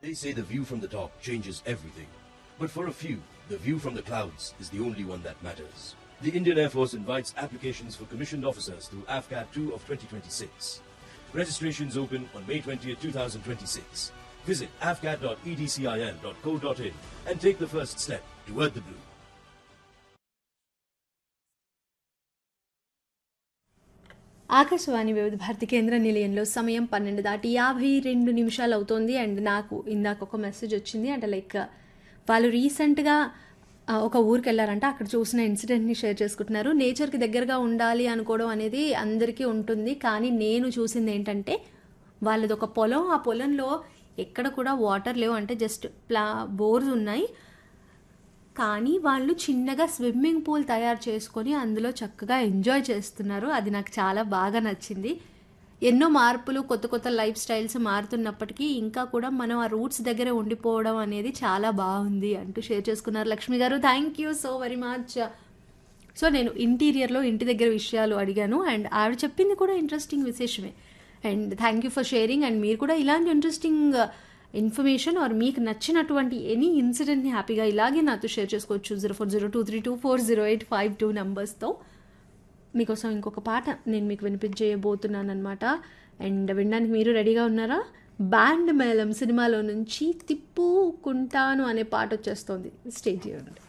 They say the view from the top changes everything. But for a few, the view from the clouds is the only one that matters. The Indian Air Force invites applications for commissioned officers through AFCAT 2 of 2026. Registrations open on May 20th, 2026. Visit afcat.edcil.co.in and take the first step toward the blue. Akashvani వివిధ భారతి కేంద్ర నిలయంలో సమయం పన్నెండు దాటి యాభై రెండు నిమిషాలు అవుతోంది అండ్ నాకు ఇందాక ఒక మెసేజ్ వచ్చింది అంటే లైక్ వాళ్ళు రీసెంట్గా ఆ, ఒక ఊరికి వెళ్ళారంట అక్కడ చూసిన ఇన్సిడెంట్ని షేర్ చేసుకుంటున్నారు నేచర్కి దగ్గరగా ఉండాలి అనుకోవడం అనేది అందరికీ ఉంటుంది కానీ నేను చూసింది ఏంటంటే వాళ్ళది ఒక పొలం ఆ పొలంలో ఎక్కడ కూడా వాటర్ లేవు అంటే జస్ట్ ప్లా బోర్స్ ఉన్నాయి కానీ వాళ్ళు చిన్నగా స్విమ్మింగ్ పూల్ తయారు చేసుకొని అందులో చక్కగా ఎంజాయ్ చేస్తున్నారు అది నాకు చాలా బాగా నచ్చింది ఎన్నో మార్పులు కొత్త కొత్త లైఫ్ స్టైల్స్ మారుతున్నప్పటికీ ఇంకా కూడా మనం ఆ రూట్స్ దగ్గర ఉండిపోవడం అనేది చాలా బాగుంది అంటూ షేర్ చేసుకున్నారు Lakshmi garu thank you so very much so నేను ఇంటీరియర్లో ఇంటి దగ్గర విషయాలు అడిగాను అండ్ ఆవిడ చెప్పింది కూడా ఇంట్రెస్టింగ్ విశేషమే and thank you for sharing and మీరు కూడా ఇలాంటి ఇంట్రెస్టింగ్ ఇన్ఫర్మేషన్ ఆర్ మీకు నచ్చినటువంటి ఎనీ ఇన్సిడెంట్ని హ్యాపీగా ఇలాగే నాతో షేర్ చేసుకోవచ్చు zero four zero two three two four zero eight five two నెంబర్స్తో మీకోసం ఇంకొక పాట నేను మీకు వినిపించేయబోతున్నాను అనమాట అండ్ వినడానికి మీరు రెడీగా ఉన్నారా బ్యాండ్ మేళం సినిమాలో నుంచి తిప్పుకుంటాను అనే పాట వచ్చేస్తుంది స్టేజ్ చేయండి